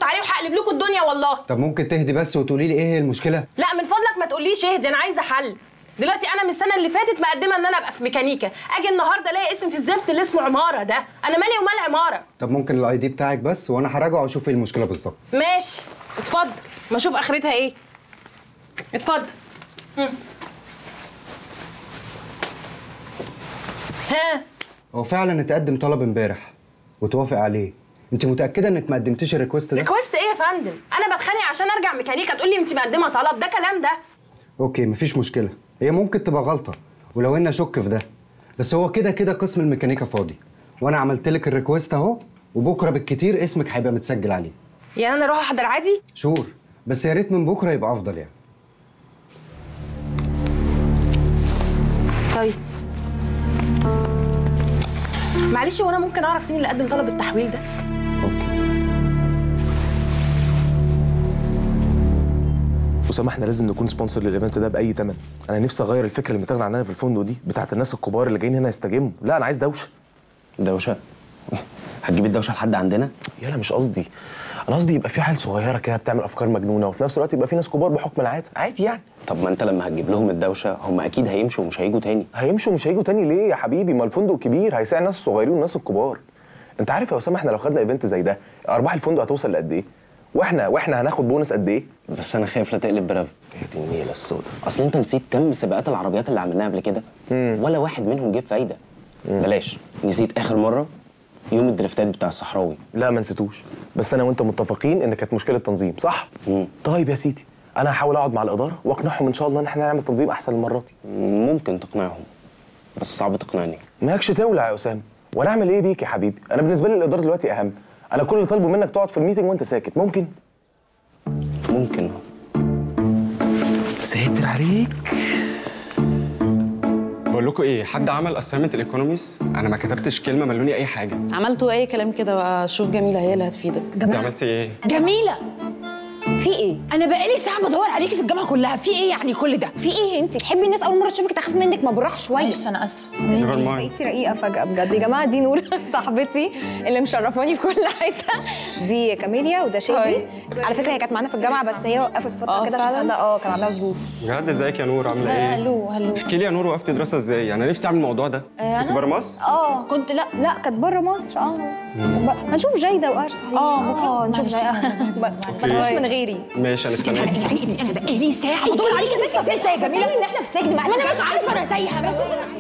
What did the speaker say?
عليه وهقلب لكم الدنيا والله طب ممكن تهدي بس وتقولي لي ايه هي المشكله لا من فضلك ما تقوليش اهدي انا عايزه حل دلوقتي انا من السنه اللي فاتت مقدمه ان انا ابقى في ميكانيكا اجي النهارده الاقي اسم في الزفت اللي اسمه عماره ده انا مالي ومال عماره طب ممكن الاي دي بتاعك بس وانا هراجعه واشوف ايه المشكله بالظبط ماشي اتفضل ما اشوف اخرتها ايه اتفضل مم. ها هو فعلا اتقدم طلب امبارح وتوافق عليه انت متاكده انك ما قدمتيش الريكوست ده ريكوست ايه يا فندم انا بتخانق عشان ارجع ميكانيكا تقول لي انت مقدمه طلب ده كلام ده اوكي مفيش مشكله هي ممكن تبقى غلطه ولو اني اشك في ده بس هو كده كده قسم الميكانيكا فاضي وانا عملت لك الريكوست اهو وبكره بالكتير اسمك هيبقى متسجل عليه يعني انا اروح احضر عادي شور بس يا ريت من بكره يبقى افضل يعني طيب معلش وانا ممكن اعرف مين اللي قدم طلب التحويل ده اوكي اسامه احنا لازم نكون سبونسر للايفنت ده باي ثمن انا نفسي اغير الفكره اللي متاخده عندنا في الفندق دي بتاعت الناس الكبار اللي جايين هنا يستجموا لا انا عايز دوشه دوشه هتجيب الدوشه لحد عندنا يلا مش قصدي انا قصدي يبقى في عيال صغيره كده بتعمل افكار مجنونه وفي نفس الوقت يبقى في ناس كبار بحكم العاده عادي يعني طب ما انت لما هتجيب لهم الدوشه هم اكيد هيمشوا ومش هيجوا تاني هيمشوا مش هيجوا تاني ليه يا حبيبي ما الفندق كبير هيساعد الناس الصغيرين والناس الكبار انت عارف يا اسامه احنا لو خدنا ايفنت زي ده ارباح الفندق هتوصل لقد ايه واحنا واحنا هناخد بونص قد ايه بس انا خايف لا تقلب برافو يا دي النيله السودا اصل انت نسيت كم سباقات العربيات اللي عملناها قبل كده ولا واحد منهم جاب فايده بلاش نسيت اخر مره يوم الدريفتات بتاع الصحراوي لا ما نسيتوش بس انا وانت متفقين ان كانت مشكله تنظيم صح مم. طيب يا سيدي انا هحاول اقعد مع الاداره واقنعهم ان شاء الله ان احنا نعمل تنظيم احسن المره دي ممكن تقنعهم بس صعب تقنعني ماكش تولع يا اسامه وانا اعمل ايه بيك يا حبيبي انا بالنسبه لي الاداره دلوقتي اهم انا كل اللي طالبه منك تقعد في الميتنج وانت ساكت ممكن ممكن ساتر عليك بقول لكم ايه حد عمل اسايمنت الايكونوميز انا ما كتبتش كلمه ملوني اي حاجه عملتوا اي كلام كده بقى شوف جميله هي اللي هتفيدك انت عملتي ايه جميلة في ايه؟ أنا بقالي ساعة بدور عليكي في الجامعة كلها، في إيه يعني كل ده؟ في ايه انت تحبي الناس اول مره تشوفك تخاف منك ما بالراحه شويه معلش أنا آسفة نيفر مايند بقيتي رقيقه فجاه بجد يا جماعه دي نور صاحبتي اللي مشرفاني في كل حته دي كاميليا وده شادي هاي. على فكره هي كانت معانا في الجامعه بس هي وقفت فتره آه، كده عشان فعلاً؟ عندها اه كان عندها ظروف بجد ازيك يا نور عامله ايه هلو هلو احكي لي يا نور وقفتي دراسه ازاي انا نفسي اعمل الموضوع ده كنت بره مصر اه كنت لا لا كانت بره مصر اه ب- هنشوف جايده وقاش صحيح اه نشوف جايده ما تخافوش من غيري ماشي انا استناك يعني يعني أنت أنا بقالي ساعة بدور عليكي فين يا جميله ان احنا في سجن ما أنا مش عارفة أنا تايهة بس